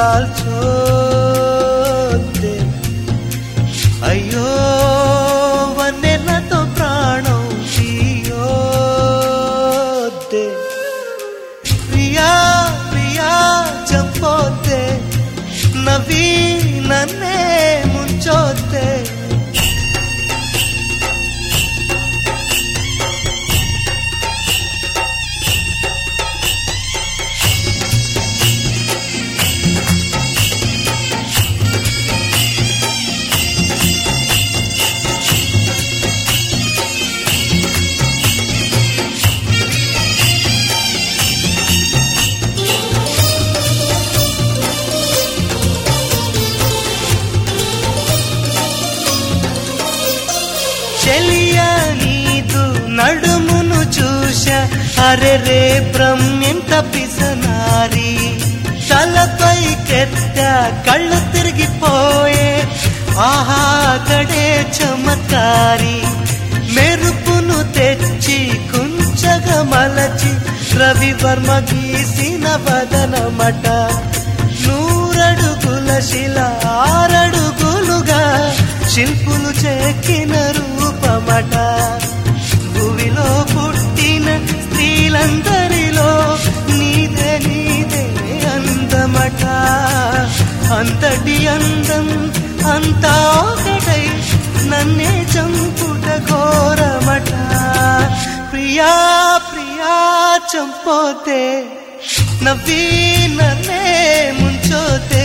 కాల్చోద్దే అయ్యో వన్నెలతో ప్రాణం తీయోద్దే ప్రియా ప్రియా చంపోతే నవ్వి నన్నే ముంచోతే చెలియ నీదు నడుమును చూశ అరే రే బ్రహ్మింత పిసనారి తలపై కెత్త కళ్ళు తిరిగిపోయే ఆహా కడే చమత్కారి మెరుపును తెచ్చి కుంచగ మలచి రవివర్మ గీసిన వదనమట నూరడుగుల శిల ఆరడుగులుగా శిల్పులు చెక్కిన రూపమట భూమిలో పుట్టిన స్త్రీలందరిలో నీదే నీదే అందమట అంతటి అందం అంతా ఒకటై నన్నే చంపుట ఘోరమట ప్రియా ప్రియా చంపోతే నవ్వి నన్నే ముంచోతే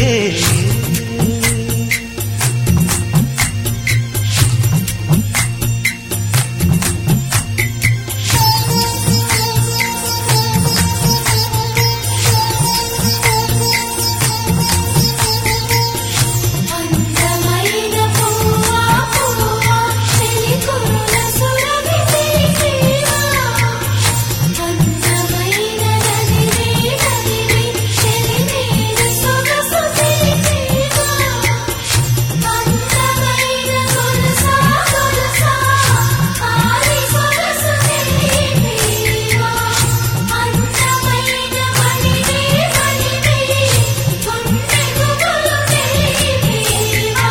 అందమైన పువ్వా పువ్వా చెలికురుల సురభి తీసేవా అందమైన నదివే నదివే చెలిమేర సొగసు తీసేవా అందమైన గొలుసా గొలుసా ఆరి సొగసు తీసేవా అందమైన మణివే మణివే గుండె గుబులు తీసేవా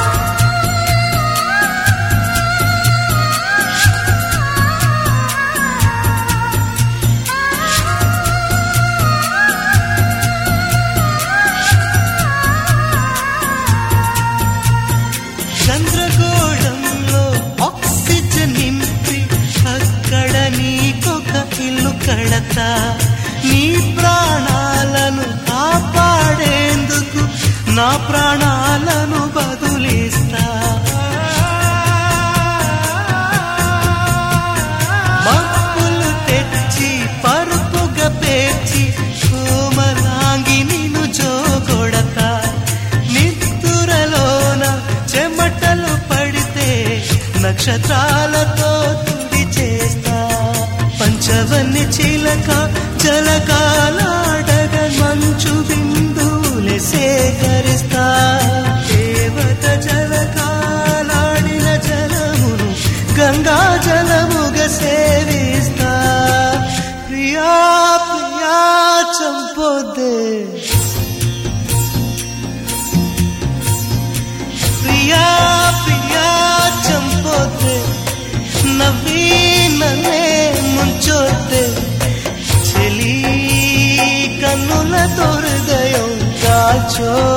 చంద్రగోళంలో ఆక్సిజన్ నింపి అక్కడ నీకొక ఇల్లు కడతా నీ ప్రాణాలను కాపాడేందుకు నా ప్రాణాలను బదులిస్తా మప్పులు తెచ్చి పరుపుగా పేర్చి కోమలాంగి నిన్ను జోగొడతా నిద్దురలోన చెమటలు పడితే నక్షత్రాలతో తుడి చేస్తా పంచవన్ని చిలక జలకాలాడగ మంచు బిందువులే సేకరిస్తా దేవత జలకాలాడిన జలమును గంగా జలముగా సేవిస్తా ప్రియా ప్రియా చంపోదే ప్రియా ప్రియా చంపోతే నవ్వి నన్నే ముంచోతే చెలి కన్నుల హృదయం కాల్చో